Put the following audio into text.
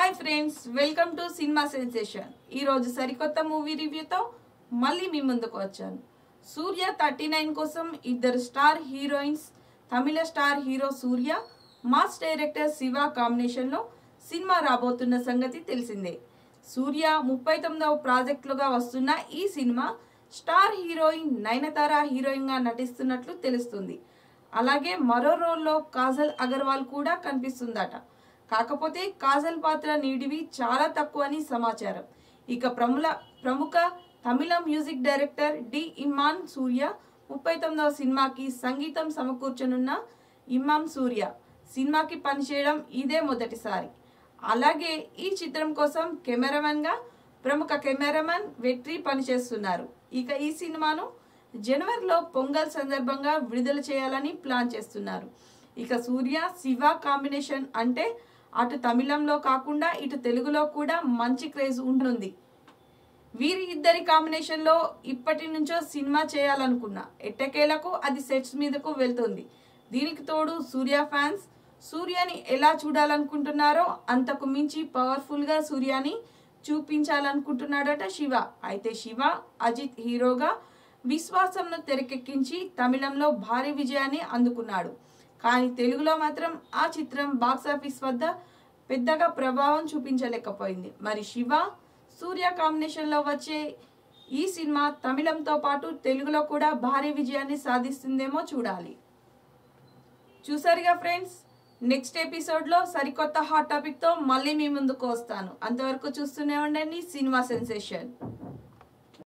hi friends welcome to cinema sensation ఈరోజు సరికొత్త movie రివ్యూతో మళ్ళీ మీ ముందుకు వచ్చాను సూర్య థర్టీ నైన్ కోసం ఇద్దరు స్టార్ హీరోయిన్స్ తమిళ star hero Suriya mass director Siva కాంబినేషన్లో సినిమా రాబోతున్న సంగతి తెలిసిందే సూర్య ముప్పై తొమ్మిదవ ప్రాజెక్టులుగా వస్తున్న ఈ సినిమా స్టార్ హీరోయిన్ నయనతార హీరోయిన్గా నటిస్తున్నట్లు తెలుస్తుంది అలాగే మరో రోల్లో కాజల్ అగర్వాల్ కూడా కనిపిస్తుందట కాకపోతే కాజల్ పాత్ర నీడివి చాలా తక్కువ అని సమాచారం ఇక ప్రముల ప్రముఖ తమిళ music director D Imman Suriya ముప్పై తొమ్మిదవ సినిమాకి సంగీతం సమకూర్చనున్న ఇమ్మాం సూర్య సినిమాకి పనిచేయడం ఇదే మొదటిసారి అలాగే ఈ చిత్రం కోసం కెమెరామెన్గా ప్రముఖ కెమెరామెన్ వెట్రి పనిచేస్తున్నారు ఇక ఈ సినిమాను జనవరిలో పొంగల్ సందర్భంగా విడుదల చేయాలని ప్లాన్ చేస్తున్నారు ఇక సూర్య శివ కాంబినేషన్ అంటే అటు తమిళంలో కాకుండా ఇటు తెలుగులో కూడా మంచి క్రేజ్ ఉంటుంది వీరి ఇద్దరి కాంబినేషన్లో ఇప్పటి నుంచో సినిమా చేయాలనుకున్నా ఎట్టకేలకు అది సెట్స్ మీదకు వెళ్తుంది దీనికి తోడు సూర్య ఫ్యాన్స్ సూర్యని ఎలా చూడాలనుకుంటున్నారో అంతకు మించి పవర్ఫుల్గా సూర్యని చూపించాలనుకుంటున్నాడట శివ అయితే శివ అజిత్ హీరోగా విశ్వాసంను తెరకెక్కించి తమిళంలో భారీ విజయాన్ని అందుకున్నాడు కానీ తెలుగులో మాత్రం ఆ చిత్రం బాక్సాఫీస్ వద్ద పెద్దగా ప్రభావం చూపించలేకపోయింది మరి శివ సూర్య కాంబినేషన్లో వచ్చే ఈ సినిమా తమిళంతో పాటు తెలుగులో కూడా భారీ విజయాన్ని సాధిస్తుందేమో చూడాలి చూసారుగా ఫ్రెండ్స్ నెక్స్ట్ ఎపిసోడ్లో సరికొత్త హాట్ టాపిక్తో మళ్ళీ మీ ముందుకు వస్తాను అంతవరకు చూస్తూనే ఉండండి సినిమా సెన్సేషన్